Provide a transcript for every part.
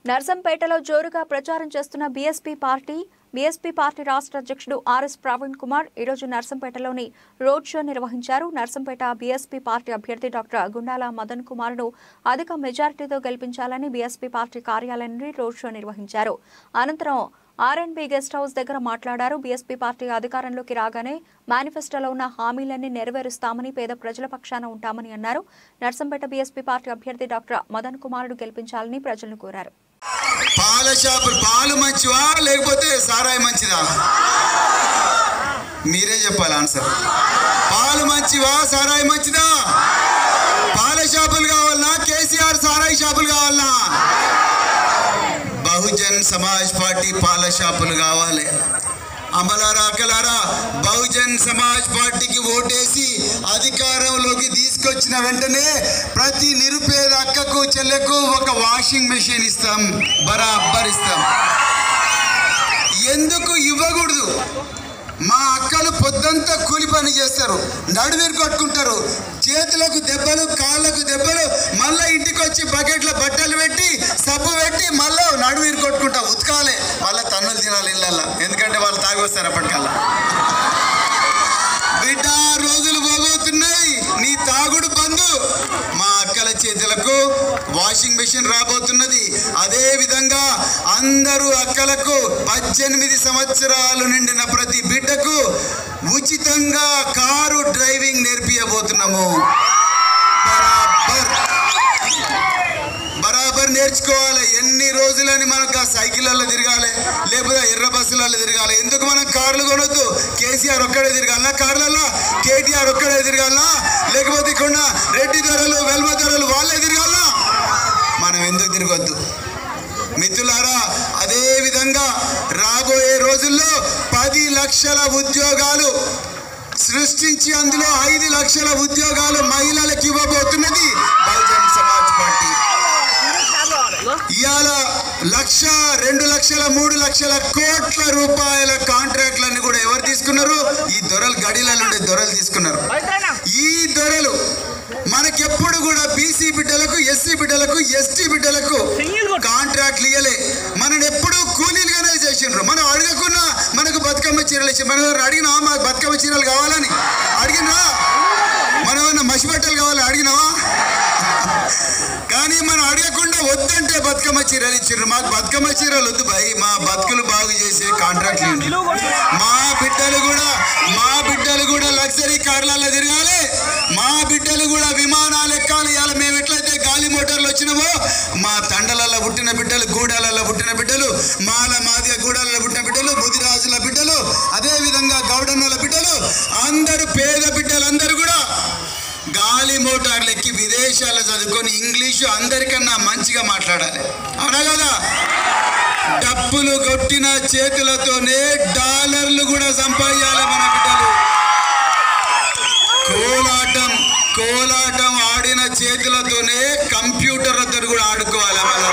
నర్సంపేటలో జోరుగా ప్రచారం చేస్తున్న బీఎస్పీ పార్టీ బీఎస్పీ పార్టీ రాష్ట్ర అధ్యక్షుడు ఆర్ఎస్ ప్రవీణ్ కుమార్ ఈరోజు నర్సంపేటలోని రోడ్ షో నిర్వహించారు నర్సంపేట బీఎస్పీ పార్టీ అభ్యర్థి డాక్టర్ గుండాల మదన్ కుమార్ను అధిక మెజారిటీతో గెలిపించాలని బీఎస్పీ పార్టీ కార్యాలయం నుండి రోడ్ షో నిర్వహించారు అనంతరం ఆర్ఎండ్బి గెస్ట్ హౌస్ దగ్గర మాట్లాడారు బీఎస్పీ పార్టీ అధికారంలోకి రాగానే మేనిఫెస్టోలో ఉన్న హామీలన్నీ నెరవేరుస్తామని పేద ప్రజల పక్షాన ఉంటామని అన్నారు నర్సంపేట బీఎస్పీ పార్టీ అభ్యర్థి డాక్టర్ మదన్ కుమార్ను గెలిపించాలని ప్రజలను కోరారు పాల షాపులు పాలు మంచివా లేకపోతే సారాయి మంచిదా మీరే చెప్పాలి ఆన్సర్ పాలు మంచివా సారాయి మంచిదా పాల షాపులు కావాలనా కేసీఆర్ సారాయి షాపులు కావాలనా బహుజన్ సమాజ్ పార్టీ పాల షాపులు కావాలి అమలారా అక్కలారా బహుజన్ సమాజ్ పార్టీకి ఓటేసి అధికారంలోకి తీసుకొచ్చిన వెంటనే ప్రతి నిరుపేద అక్కకు చెల్లెకు ఒక వాషింగ్ మెషిన్ ఇస్తాం బరాబర్ ఇస్తాం ఎందుకు ఇవ్వకూడదు మా అక్కలు పొద్దంతా కూలి పని చేస్తారు నడువేరు కొట్టుకుంటారు చేతులకు దెబ్బలు కాళ్ళకు దెబ్బలు మళ్ళీ ఇంటికి వచ్చి బకెట్లో బట్టలు పెట్టి సబ్బు పెట్టి మళ్ళీ నడువేరు కొట్టుకుంటా ఉతకాలి మళ్ళీ తన్నులు తినాలి ఇళ్ళల్లో ఎందుకంటే వాళ్ళు తాగి వస్తారు అప్పటికల్లా బిడ్డ రోజులు పోబోతున్నాయి నీ తాగుడు బంధు మా అక్కల చేతులకు వాషింగ్ మెషిన్ రాబోతున్నది అదే విధంగా అందరూ అక్కలకు పద్దెనిమిది సంవత్సరాలు నిండిన ప్రతి బిడ్డకు ఉచితంగా కారు డ్రైవింగ్ నేర్పియబోతున్నాము బరాబర్ బరాబర్ నేర్చుకోవాలి ఎన్ని రోజులని మనకు ఆ సైకిళ్ళల్లో తిరగాలి లేకపోతే ఎర్ర బస్సులలో తిరగాలి ఎందుకు మనం కార్లు కొనొద్దు కేసీఆర్ ఒక్కడే తిరగాలనా కార్లలో కేటీఆర్ ఒక్కడే తిరగాలనా లేకపోతే ఇక్కడ రెడ్డి ధరలు వెల్మ ధరలు వాళ్ళే తిరగాలనా మనం ఎందుకు తిరగొద్దు మిత్రులారా అదే విధంగా రాబోయే రోజుల్లో పది లక్షల ఉద్యోగాలు సృష్టించి అందులో ఐదు లక్షల ఉద్యోగాలు మహిళలకు ఇవ్వబోతున్నది బహుజన్ సమాజ్ పార్టీ ఇవాళ లక్ష రెండు లక్షల మూడు లక్షల కోట్ల రూపాయల కాంట్రాక్ట్లన్నీ కూడా ఎవరు తీసుకున్నారు ఈ దొరలు గడిలలో ఉండే దొరలు తీసుకున్నారు ఈ దొరలు మనకెప్పుడు కూడా బీసీ బిడ్డలకు ఎస్సీ బిడ్డలకు ఎస్టీ బిడ్డలకు కాంట్రాక్ట్లు ఇయ్యలే మనని ఎప్పుడు కూలీలుగానే చేసిండ్రు మనం అడగకున్నా మనకు బతుకమ్మ చీరలు ఇచ్చి మనం ఎవరు అడిగినా మాకు బతుకమ్మ చీరలు కావాలని అడిగినా మనం ఏమన్నా మసి బట్టలు కావాలని అడిగినావా కానీ మనం అడగకుండా వద్దంటే బతుకమ్మ చీరలు ఇచ్చిండ్రు మాకు బతుకమ్మ చీరలు వద్దు భయ్ మా బతుకులు బాగు చేసే కాంట్రాక్ట్లు ఇవ్వండి. మా బిడ్డలు కూడా మా బిడ్డలు కూడా లగ్జరీ కార్లలో తిరగాలి మా బిడ్డలు కూడా విమానాలు ఎక్కాలి ఇవాళ మేము ఎట్లయితే గాలి మోటార్లు వచ్చినామో మా తండలలో పుట్టిన బిడ్డలు గూడాలలో పుట్టిన బిడ్డలు మాల మాదిగ గూడాలలో పుట్టిన బిడ్డలు ముదిరాజుల బిడ్డలు అదే విధంగా గౌడన్నల బిడ్డలు అందరూ పేద బిడ్డలందరూ కూడా గాలి మోటార్లు ఎక్కి విదేశాల్లో చదువుకొని ఇంగ్లీషు అందరికన్నా మంచిగా మాట్లాడాలి అవునా కదా డబ్బులు కొట్టిన చేతులతోనే డాలర్లు కూడా సంపాదించాలి మన బిడ్డలు కోలాటం కోలాటం ఆడిన చేతులతోనే కంప్యూటర్లతో కూడా ఆడుకోవాలి మళ్ళా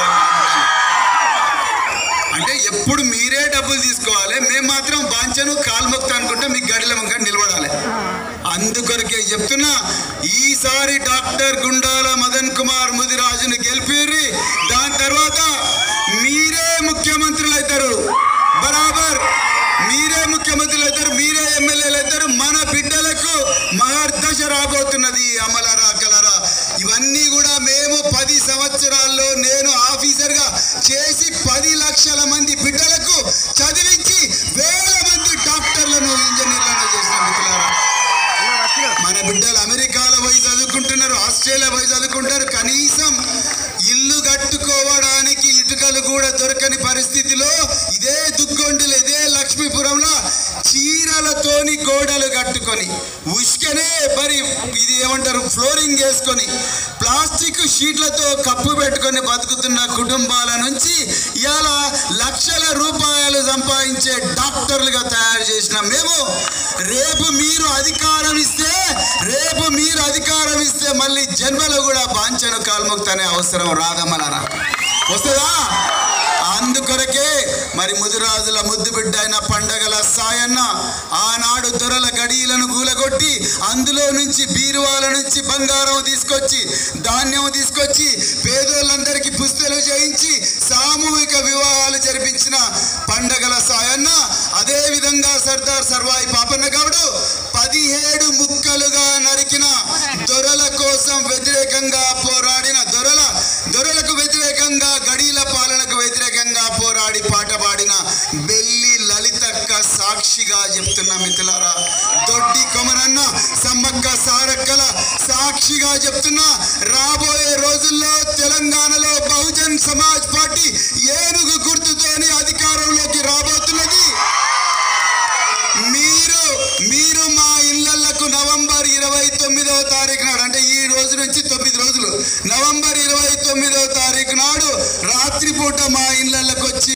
అంటే ఎప్పుడు మీరే డబ్బులు తీసుకోవాలి మేము మాత్రం బాంచను కాల్మొక్త అనుకుంటే మీకు గడిల వంక నిలబడాలి అందుకొరకే చెప్తున్నా ఈసారి డాక్టర్ గుండాల మదన్ కుమార్ ముదిరాజును గెలిపిర్రి దాని తర్వాత మీరే ముఖ్యమంత్రులు అవుతారు బరాబర్ మీరే ముఖ్యమంత్రులు అవుతారు మీరే ఎమ్మెల్యేలు అవుతారు మన బిడ్డలకు మహర్దశ రాబోతున్నది అమలరా కలరా ఇవన్నీ కూడా మేము పది సంవత్సరాల్లో నేను ఆఫీసర్గా చేసి పది లక్షల మంది బిడ్డలకు చదివించి వేల మంది డాక్టర్లను ఇంజనీర్లను చేసిన మిత్రులారా మన బిడ్డలు అమెరికాలో పోయి చదువుకుంటున్నారు ఆస్ట్రేలియా పోయి చదువుకుంటారు కనీసం ఇల్లు కట్టుకోవడానికి ఇటుకలు కూడా దొరకని పరిస్థితిలో ఇదే దుగ్గొండలు ఇదే లక్ష్మీపురంలో చీరలతోని గోడలు కట్టుకొని ఉష్కనే మరి ఇది ఏమంటారు ఫ్లోరింగ్ వేసుకొని ప్లాస్టిక్ షీట్లతో కప్పు పెట్టుకొని బతుకుతున్న కుటుంబాల నుంచి ఇవాళ లక్షల రూపాయలు సంపాదించే డాక్టర్లుగా తయారు చేసిన మేము రేపు మీరు అధికారం ఇస్తే రేపు మీరు అధికారం ఇస్తే మళ్ళీ జన్మలో కూడా బాంచను కాల్ముక్తనే అవసరం రాదమ్మలారా వస్తుందా అందుకొరకే మరి ముదిరాజుల ముద్దు బిడ్డ అయిన పండగల సాయన్న ఆనాడు దొరల గడియలను కూలగొట్టి అందులో నుంచి బీరువాల నుంచి బంగారం తీసుకొచ్చి ధాన్యం తీసుకొచ్చి పేదోళ్ళందరికీ పుస్తలు చేయించి సాము చేసిన పండగల సాయన్న అదే విధంగా సర్దార్ సర్వాయి పాపన్న గౌడు పదిహేడు ముక్కలుగా నరికిన దొరల కోసం వ్యతిరేకంగా పోరాడిన దొరల దొరలకు వ్యతిరేకంగా గడీల పాలనకు వ్యతిరేకంగా పోరాడి పాట పాడిన బెల్లి లలితక్క సాక్షిగా చెప్తున్నా మిత్రులారా దొడ్డి కొమరన్న సమ్మక్క సారక్కల సాక్షిగా చెప్తున్నా రాబోయే రోజుల్లో తెలంగాణలో బహుజన్ సమాజ్ పార్టీ ఏనుగు గుర్తుతోని అధికారంలోకి రాబోతున్నది మీరు మీరు మా ఇళ్లకు నవంబర్ ఇరవై తొమ్మిదవ తారీఖు నాడు అంటే ఈ రోజు నుంచి తొమ్మిది రోజులు నవంబర్ ఇరవై తొమ్మిదవ తారీఖు నాడు రాత్రిపూట మా ఇళ్లకు వచ్చి